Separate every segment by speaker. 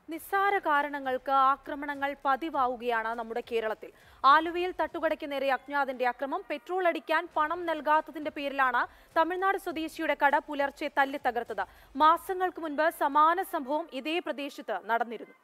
Speaker 1: നിസ്സാര കാരണങ്ങൾക്ക് ആക്രമണങ്ങൾ പതിവാവുകയാണ് നമ്മുടെ കേരളത്തിൽ ആലുവയിൽ തട്ടുകടയ്ക്ക് നേരെ അജ്ഞാതന്റെ അക്രമം പെട്രോൾ അടിക്കാൻ പണം നൽകാത്തതിന്റെ പേരിലാണ് തമിഴ്നാട് സ്വദേശിയുടെ കട പുലർച്ചെ തല്ലി തകർത്തത് മാസങ്ങൾക്ക് മുൻപ് സമാന സംഭവം ഇതേ പ്രദേശത്ത് നടന്നിരുന്നു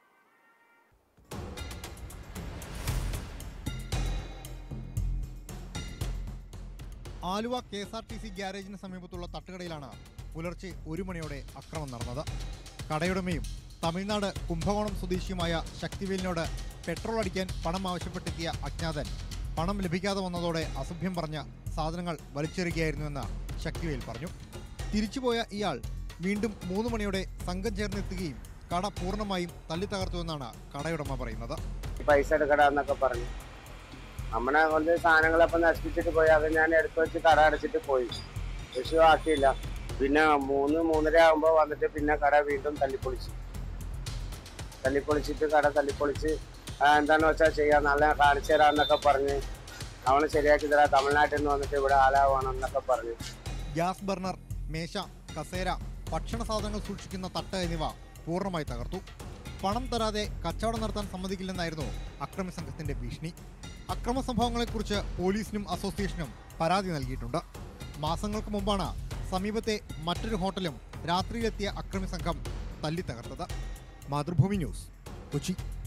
Speaker 2: Aluva K S R T C ഗ്യാരേജിന് സമീപത്തുള്ള തട്ടുകടയിലാണ് പുലർച്ചെ ഒരു മണിയോടെ അക്രമം നടന്നത് കടയുടമയും തമിഴ്നാട് കുംഭകോണം സ്വദേശിയുമായ ശക്തിവേലിനോട് പെട്രോൾ അടിക്കാൻ പണം ആവശ്യപ്പെട്ടെത്തിയ അജ്ഞാതൻ പണം ലഭിക്കാതെ വന്നതോടെ അസഭ്യം പറഞ്ഞ സാധനങ്ങൾ വലിച്ചെറിയുകയായിരുന്നുവെന്ന് ശക്തിവേൽ പറഞ്ഞു തിരിച്ചുപോയ ഇയാൾ വീണ്ടും മൂന്ന് മണിയോടെ സംഘം ചേർന്നെത്തുകയും കട പൂർണ്ണമായും തല്ലി തകർത്തുവെന്നാണ് കടയുടമ പറയുന്നത്
Speaker 3: പൈസ എടുക്കടാ എന്നൊക്കെ പറഞ്ഞു നമ്മളെ കൊണ്ട് സാധനങ്ങളൊക്കെ നശിപ്പിച്ചിട്ട് പോയി അത് ഞാൻ എടുത്തു വെച്ച് കട അടച്ചിട്ട് പോയി വിഷു ആക്കിയില്ല പിന്നെ മൂന്ന് മൂന്നര ആകുമ്പോൾ വന്നിട്ട് പിന്നെ കട വീണ്ടും തല്ലിപ്പൊളിച്ചു തല്ലിപ്പൊളിച്ചിട്ട് കട തല്ലിപ്പൊളിച്ച് ആ, എന്താന്ന് വെച്ചാൽ ചെയ്യാം നല്ല കാണിച്ചു തരാന്നൊക്കെ പറഞ്ഞ് അവള് ശരിയാക്കി തരാം തമിഴ്നാട്ടിൽ നിന്ന് വന്നിട്ട് ഇവിടെ ആലാവണം എന്നൊക്കെ പറഞ്ഞു
Speaker 2: ഗ്യാസ് ബർണർ മേശ കസേര ഭക്ഷണ സാധനങ്ങൾ സൂക്ഷിക്കുന്ന തട്ട് എന്നിവ പൂർണ്ണമായി തകർത്തു പണം തരാതെ കച്ചവടം നടത്താൻ സമ്മതിക്കില്ലെന്നായിരുന്നു അക്രമി സംഘത്തിന്റെ ഭീഷണി അക്രമ സംഭവങ്ങളെക്കുറിച്ച് പോലീസിനും അസോസിയേഷനും പരാതി നൽകിയിട്ടുണ്ട് മാസങ്ങൾക്ക് മുമ്പാണ് സമീപത്തെ മറ്റൊരു ഹോട്ടലും രാത്രിയിലെത്തിയ അക്രമി സംഘം തല്ലി തകർത്തത് മാതൃഭൂമി ന്യൂസ് കൊച്ചി